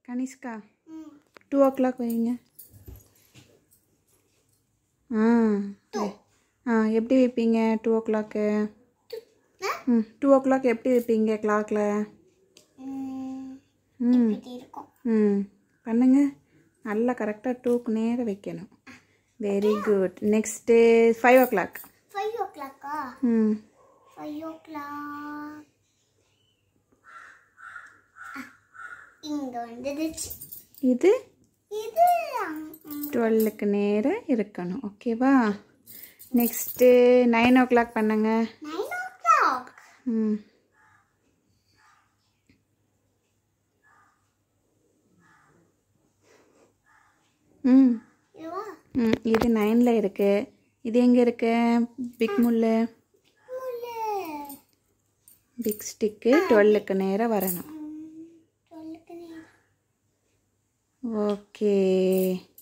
கனிஷ்கா ம் டூ ஓ கிளாக் வைங்க ஆ எ- ஆ எப்படி வைப்பீங்க டூ ஓ கிளாக்கு ம் டூ ஓ கிளாக் எப்படி வைப்பீங்க கிளாக்கில் ம் ம் இப்படி இருக்கும் ம் பண்ணுங்க நல்லா கரெக்டாக டூக்கு நேரம் வைக்கணும் very good next five o'clock five ஓ கிளாக்கா ம் ஃபைவ் ஓ கிளாக் இங்கே வந்துடுச்சு இது இது டுவெல்லுக்கு நேரம் இருக்கணும் ஓகேவா நெக்ஸ்ட்டு நைன் ஓ கிளாக் பண்ணுங்க நைன் ஓ கிளாக் ம் ம் இதுவா ம் இது நைனில் இருக்குது இது எங்கே இருக்கு பிக் முள்ளு முள்ளு பிக் ஸ்டிக்கு டுவெல்லுக்கு நேரம் வரணும் ம், சொல்லுக்கு நீ ஓகே